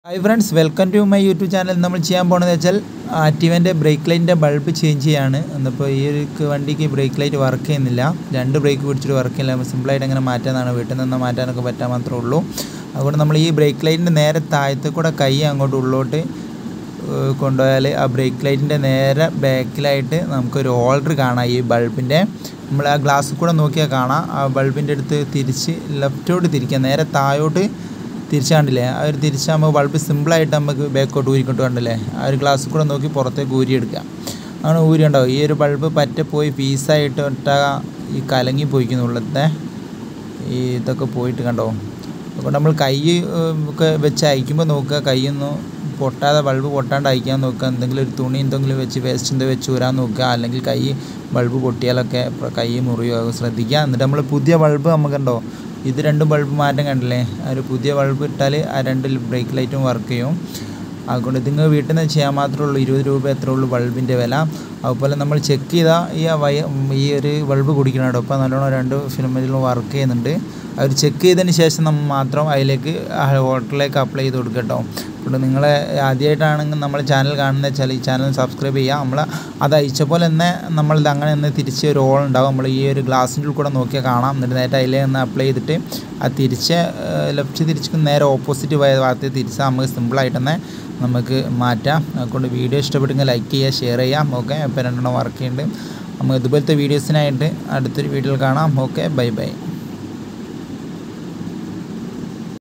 hi friends welcome to my YouTube channel നമ്മൾ ചെയ്യാൻ പോകണമെന്ന് വെച്ചാൽ ആക്റ്റീവൻ്റെ ബ്രേക്ക് ലൈറ്റിൻ്റെ ബൾബ് ചേഞ്ച് ചെയ്യാണ് എന്നിപ്പോൾ ഈ ഒരു ക്ക് വണ്ടിക്ക് ബ്രേക്ക് ലൈറ്റ് വർക്ക് ചെയ്യുന്നില്ല രണ്ട് ബ്രേക്ക് പിടിച്ചിട്ട് വർക്ക് ചെയ്യുന്നില്ല സിമ്പിളായിട്ട് എങ്ങനെ മാറ്റാമെന്നാണ് വീട്ടിൽ നിന്ന് മാറ്റാനൊക്കെ പറ്റാൻ മാത്രമേ ഉള്ളൂ അതുകൊണ്ട് നമ്മൾ ഈ ബ്രേക്ക് ലൈറ്റിൻ്റെ നേരെ താഴത്ത് കൂടെ കൈ അങ്ങോട്ട് ഉള്ളോട്ട് ഏഹ് കൊണ്ടുപോയാൽ ആ ബ്രേക്ക് ലൈറ്റിൻ്റെ നേരെ ബാക്കിലായിട്ട് നമുക്കൊരു ഹോൾഡർ കാണാം ഈ ബൾബിൻ്റെ നമ്മൾ ആ ഗ്ലാസ്സിൽ കൂടെ നോക്കിയാൽ കാണാം ആ ബൾബിൻ്റെ അടുത്ത് തിരിച്ച് ലെഫ്റ്റോട്ട് തിരിക്കുക നേരെ താഴോട്ട് തിരിച്ച് കണ്ടില്ലേ ആ ഒരു തിരിച്ചാകുമ്പോൾ ബൾബ് സിമ്പിളായിട്ട് നമുക്ക് ബാക്കോട്ട് ഊരിക്കൊണ്ട് കണ്ടില്ലേ ആ ഒരു ഗ്ലാസ്സിൽ കൂടെ നോക്കി പുറത്തേക്ക് ഊരിയെടുക്കുക അങ്ങനെ ഊരി ഉണ്ടാവും ഈ ഒരു ബൾബ് പറ്റ പോയി പീസായിട്ട് ഒട്ട ഈ കലങ്ങി പോയിക്കുന്നു ഉള്ളത്തെ ഈ ഇതൊക്കെ പോയിട്ട് കണ്ടോ അപ്പോൾ നമ്മൾ കൈ ഏഹ്, ഒക്കെ വെച്ച് അയക്കുമ്പോൾ നോക്കുക കൈയൊന്നും പൊട്ടാതെ ബൾബ് പൊട്ടാണ്ട് അയക്കാൻ നോക്കുക എന്തെങ്കിലും ഒരു തുണി എന്തെങ്കിലും വെച്ച് വേസ്റ്റ് എന്തെങ്കിലും വെച്ച് ഊരാൻ നോക്കുക അല്ലെങ്കിൽ കൈ ബൾബ് പൊട്ടിയാലൊക്കെ പ്ര- കൈ മുറിയോ അത് ശ്രദ്ധിക്കുക എന്നിട്ട് നമ്മൾ പുതിയ ബൾബ് നമുക്കുണ്ടോ ഇത് രണ്ട് ബൾബ് മാറ്റം കണ്ടില്ലേ ആ ഒരു പുതിയ ബൾബ് ഇട്ടാൽ ആ രണ്ട് ബ്രേക്ക് ലൈറ്റും വർക്ക് ചെയ്യും അതുകൊണ്ട് ഇതിങ്ങൾ വീട്ടിൽ നിന്ന് ചെയ്യാൻ മാത്രമേ ഉള്ളൂ ഇരുപത് രൂപ എത്ര ഉള്ളൂ ബൾബിൻ്റെ വില അതുപോലെ നമ്മൾ ചെക്ക് ചെയ്താൽ ഈ ആ വയ ഈ ഒരു ബൾബ് കുടിക്കണം കേട്ടോ അപ്പോൾ നല്ലോണം രണ്ട് ഫിലിമിലും വർക്ക് ചെയ്യുന്നുണ്ട് അവർ ചെക്ക് ചെയ്തതിന് ശേഷം നമ്മൾ മാത്രം അതിലേക്ക് ആ ഹോട്ടലിലേക്ക് അപ്ലൈ ചെയ്ത് കൊടുക്കുക കേട്ടോ അപ്പോൾ നിങ്ങൾ ആദ്യമായിട്ടാണെങ്കിൽ നമ്മൾ ചാനൽ കാണുന്നത് വെച്ചാൽ ഈ ചാനൽ സബ്സ്ക്രൈബ് ചെയ്യുക നമ്മൾ അത് അയച്ച പോലെ തന്നെ നമ്മൾ ഇത് അങ്ങനെ തന്നെ തിരിച്ച് ഒരു ഹോൾ ഉണ്ടാവും നമ്മൾ ഈ ഒരു ഗ്ലാസിൻ്റെ ഉള്ളിൽ കൂടെ നോക്കിയാൽ കാണാം എന്നിട്ട് നേരെ അതിലേ നിന്ന് അപ്ലൈ ചെയ്തിട്ട് ആ തിരിച്ച് ലെഫ്റ്റ് തിരിച്ച് നേരെ ഓപ്പോസിറ്റ് പോയ ഭാഗത്ത് തിരിച്ചാൽ നമുക്ക് സിമ്പിളായിട്ട് തന്നെ നമുക്ക് മാറ്റാം അതുകൊണ്ട് വീഡിയോ ഇഷ്ടപ്പെട്ടെങ്കിൽ ലൈക്ക് ചെയ്യുക ഷെയർ ചെയ്യാം ഓക്കെ ഇപ്പോൾ രണ്ടെണ്ണം വർക്ക് ചെയ്യുന്നുണ്ട് നമുക്ക് ഇതുപോലത്തെ വീഡിയോസിനായിട്ട് അടുത്തൊരു വീഡിയോയിൽ കാണാം ഓക്കെ ബൈ ബൈ